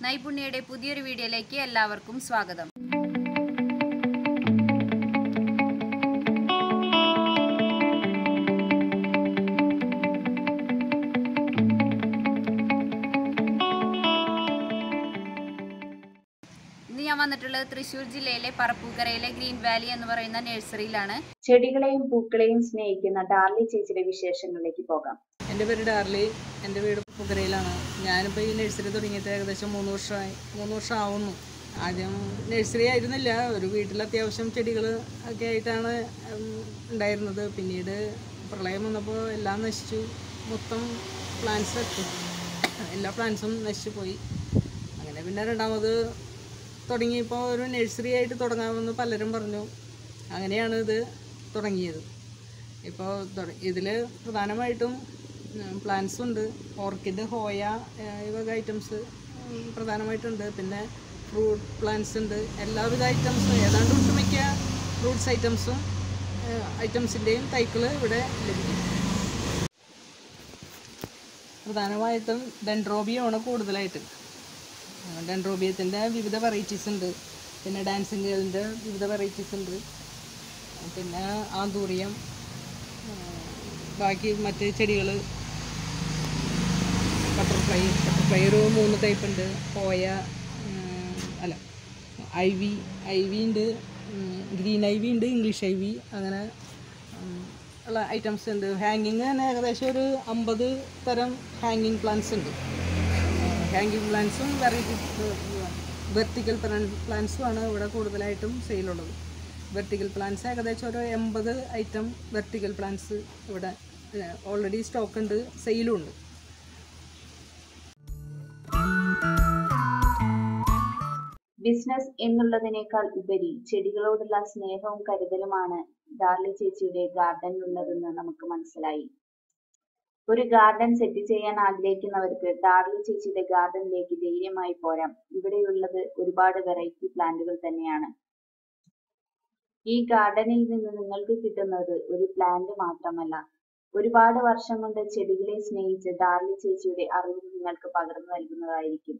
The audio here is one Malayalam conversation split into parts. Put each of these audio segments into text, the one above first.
നൈപുണ്യയുടെ പുതിയൊരു വീഡിയോയിലേക്ക് എല്ലാവർക്കും സ്വാഗതം ഇന്ന് ഞാൻ വന്നിട്ടുള്ളത് തൃശ്ശൂർ ജില്ലയിലെ പറപ്പൂക്കരയിലെ ഗ്രീൻ വാലി എന്ന് പറയുന്ന നഴ്സറിയിലാണ് ചെടികളെയും പൂക്കളെയും സ്നേഹിക്കുന്ന ഡാർലി ചേച്ചിയുടെ വിശേഷങ്ങളിലേക്ക് പോകാം എൻ്റെ പേര് ഡാർലി എൻ്റെ വീട് പുകരയിലാണ് ഞാനിപ്പോൾ ഈ നഴ്സറി തുടങ്ങിയിട്ട് ഏകദേശം മൂന്ന് വർഷമായി മൂന്ന് വർഷം ആവുന്നു ആദ്യം നഴ്സറി ആയിരുന്നില്ല ഒരു വീട്ടിൽ അത്യാവശ്യം ചെടികൾ ഒക്കെ ആയിട്ടാണ് ഉം, ഉണ്ടായിരുന്നത് പിന്നീട് പ്രളയം വന്നപ്പോൾ എല്ലാം നശിച്ചു മൊത്തം പ്ലാന്റ്സ് വെച്ചു എല്ലാ പ്ലാന്റ്സും നശിച്ചു പോയി അങ്ങനെ പിന്നെ രണ്ടാമത് തുടങ്ങിയപ്പോൾ ഒരു നഴ്സറി ആയിട്ട് തുടങ്ങാമെന്ന് പലരും പറഞ്ഞു അങ്ങനെയാണ് ഇത് തുടങ്ങിയത് ഇപ്പോൾ ഇതിൽ പ്രധാനമായിട്ടും പ്ലാന്റ്സ് ഉണ്ട് ഓർക്കിഡ് ഹോയ ഏഹ് ഈ വക ഐറ്റംസ് പ്രധാനമായിട്ടുണ്ട് പിന്നെ ഫ്രൂട്ട് പ്ലാന്റ്സ് ഉണ്ട് എല്ലാവിധ ഐറ്റംസും ഏതാണ്ട് ഒട്ടുമിക്ക ഫ്രൂട്ട്സ് ഐറ്റംസും ഐറ്റംസിൻ്റെയും തൈകൾ ഇവിടെ ലഭിക്കും പ്രധാനമായിട്ടും ഡെൻഡ്രോബിയമാണ് കൂടുതലായിട്ട് ഡെൻഡ്രോബിയത്തിൻ്റെ വിവിധ വെറൈറ്റീസ് ഉണ്ട് പിന്നെ ഡാൻസിങ് ഗേളിൻ്റെ വിവിധ വെറൈറ്റീസ് ഉണ്ട് പിന്നെ ആന്തൂറിയം ആ, ബാക്കി മറ്റ് ചെടികൾ ബട്ടർഫ്ലൈ ബട്ടർഫ്ലൈ ഒരു മൂന്ന് ടൈപ്പ് ഉണ്ട് പോയ അല്ല ഐ വി ഐ വി ഉണ്ട് ഗ്രീൻ ഐ വി ഉണ്ട് ഇംഗ്ലീഷ് ഐ വി അങ്ങനെ ഉം, ഉള്ള ഐറ്റംസ് ഉണ്ട് ഹാങ്ങിങ് തന്നെ ഏകദേശം ഒരു അമ്പത് തരം ഹാങ്ങിങ് പ്ലാന്റ്സ് ഉണ്ട് ഹാങ്ങിങ് പ്ലാന്റ്സും വെറൈറ്റി വെർട്ടിക്കൽ പ്ലാന്റ്സും ആണ് ഇവിടെ കൂടുതലായിട്ടും സെയിലുള്ളത് വെർട്ടിക്കൽ പ്ലാന്റ്സ് ഏകദേശം ഒരു എൺപത് ഐറ്റം വെർട്ടിക്കൽ പ്ലാന്റ്സ് ഇവിടെ ഓൾറെഡി സ്റ്റോക്ക് ഉണ്ട് സെയിലും ഉണ്ട് ബിസിനസ് എന്നുള്ളതിനേക്കാൾ ഉപരി ചെടികളോടുള്ള സ്നേഹവും കരുതലുമാണ് ഡാർലി ചേച്ചിയുടെ ഗാർഡനിലുള്ളതെന്ന് നമുക്ക് മനസ്സിലായി ഒരു ഗാർഡൻ സെറ്റ് ചെയ്യാൻ ആഗ്രഹിക്കുന്നവർക്ക് ഡാർലി ചേച്ചിയുടെ ഗാർഡനിലേക്ക് ധൈര്യമായി പോരാം ഇവിടെയുള്ളത് ഒരുപാട് വെറൈറ്റി പ്ലാന്റുകൾ തന്നെയാണ് ഈ ഗാർഡനിൽ നിന്ന് നിങ്ങൾക്ക് കിട്ടുന്നത് ഒരു പ്ലാന്റ് മാത്രമല്ല ഒരുപാട് വർഷം കൊണ്ട് ചെടികളെ സ്നേഹിച്ച് ഡാർലി ചേച്ചിയുടെ അറിവ് നിങ്ങൾക്ക് പകർന്നു നൽകുന്നതായിരിക്കും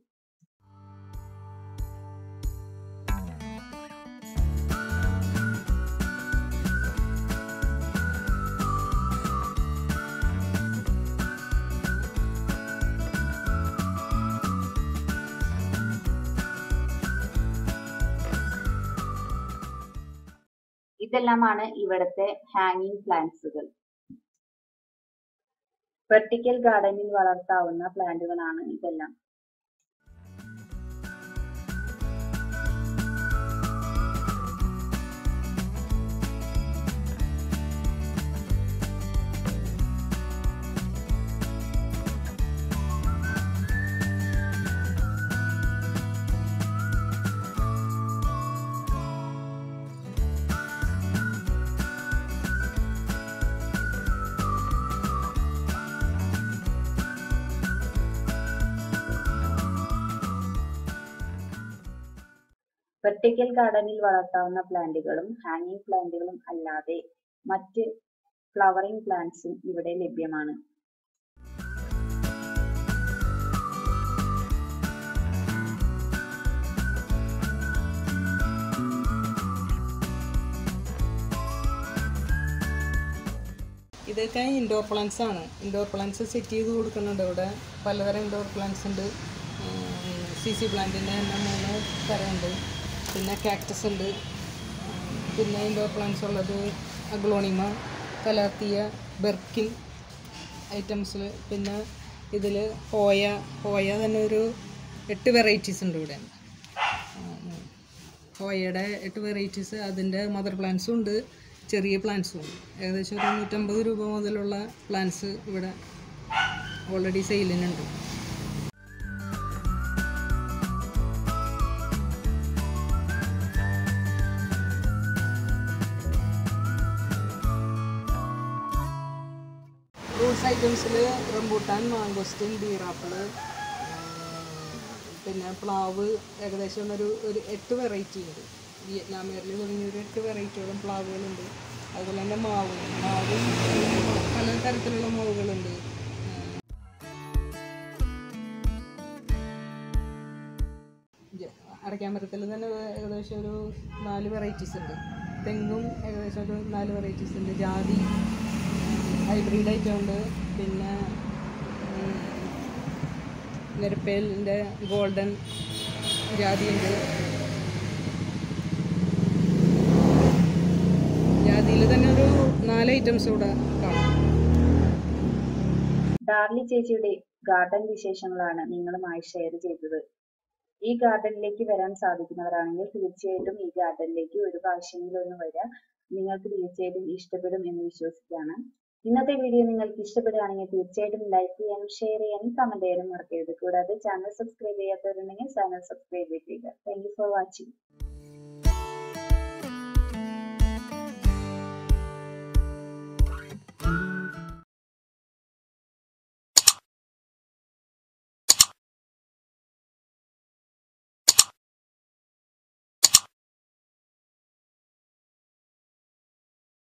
ഇതെല്ലാമാണ് ഇവിടുത്തെ ഹാങ്ങിങ് പ്ലാന്റ്സുകൾ വെർട്ടിക്കൽ ഗാർഡനിൽ വളർത്താവുന്ന പ്ലാന്റുകളാണ് ഇതെല്ലാം വെർട്ടിക്കൽ ഗാർഡനിൽ വളർത്താവുന്ന പ്ലാന്റുകളും ഹാങ്ങിങ് പ്ലാന്റുകളും അല്ലാതെ മറ്റ് ഫ്ലവറിംഗ് പ്ലാന്റ്സും ഇവിടെ ലഭ്യമാണ് ഇതൊക്കെ ഇൻഡോർ പ്ലാന്റ്സ് ആണ് ഇൻഡോർ പ്ലാന്റ്സ് സെറ്റ് ചെയ്ത് കൊടുക്കുന്നുണ്ട് ഇവിടെ പലതരം ഇൻഡോർ പ്ലാന്റ്സ് ഉണ്ട് സി സി പ്ലാന്റിൻ്റെ തന്നെ മൂന്ന് തരമുണ്ട് പിന്നെ കാക്ടസ് ഉണ്ട് ഉം, പിന്നെ ഇൻഡോർ പ്ലാന്റ്സ് ഉള്ളത് അഗ്ലോണിമ കലാത്തിയ ബെർക്കിൻ ഐറ്റംസിൽ പിന്നെ ഇതിൽ ഹോയ ഹോയ തന്നെ ഒരു എട്ട് വെറൈറ്റീസ് ഉണ്ട് ഇവിടെ ഉം. ഹോയയുടെ എട്ട് വെറൈറ്റീസ് അതിൻ്റെ മദർ പ്ലാന്റ്സും ഉണ്ട് ചെറിയ പ്ലാന്റ്സും ഉണ്ട് ഏകദേശം ഒരു നൂറ്റമ്പത് രൂപ മുതലുള്ള പ്ലാന്റ്സ് ഇവിടെ ഓൾറെഡി സെയിലിനുണ്ട് ഫ്രൂട്ട്സ് ഐറ്റംസിൽ റംബൂട്ടാൻ മാങ്കോസ്റ്റിൻ ബീറാപ്പിള് പിന്നെ പ്ലാവ് ഏകദേശം ഒരു ഒരു എട്ട് വെറൈറ്റി ഉണ്ട് വിയറ്റ്നാമേറിൽ തുടങ്ങിയ ഒരു എട്ട് വെറൈറ്റിയോളം പ്ലാവുകളുണ്ട് അതുപോലെ തന്നെ മാവ് മാവും പല തരത്തിലുള്ള മാവുകളുണ്ട് അടയ്ക്കാമരത്തിൽ തന്നെ ഏകദേശം ഒരു നാല് വെറൈറ്റീസ് ഉണ്ട് തെങ്ങും ഏകദേശം ഒരു നാല് വെറൈറ്റീസ് ഉണ്ട് ജാതി ഹൈബ്രിഡ് ഐറ്റം ഉണ്ട് പിന്നെ ഉം, നിരപ്പേലിൻ്റെ ഗോൾഡൻ ജാതിയുണ്ട് ജാതിയിൽ തന്നെ ഒരു നാല് ഐറ്റംസ് ഇവിടെ കാണാം ഡാർലി ചേച്ചിയുടെ ഗാർഡൻ വിശേഷങ്ങളാണ് നിങ്ങളുമായി ഷെയർ ചെയ്തത് ഈ ഗാർഡനിലേക്ക് വരാൻ സാധിക്കുന്നവരാണെങ്കിൽ തീർച്ചയായിട്ടും ഈ ഗാർഡനിലേക്ക് ഒരു പ്രാവശ്യമെങ്കിലും ഒന്ന് വരിക നിങ്ങൾക്ക് തീർച്ചയായിട്ടും ഇഷ്ടപ്പെടും എന്ന് വിശ്വസിക്കുകയാണ് ഇന്നത്തെ വീഡിയോ നിങ്ങൾക്ക് ഇഷ്ടപ്പെടുകയാണെങ്കിൽ തീർച്ചയായിട്ടും ലൈക്ക് ചെയ്യാനും ഷെയർ ചെയ്യാനും കമന്റ് ചെയ്യാനും മറക്കരുത് കൂടാതെ ചാനൽ സബ്സ്ക്രൈബ് ചെയ്യാത്തവരുണ്ടെങ്കിൽ ചാനൽ സബ്സ്ക്രൈബ് ചെയ്യുക താങ്ക് യു ഫോർ വാച്ചിങ്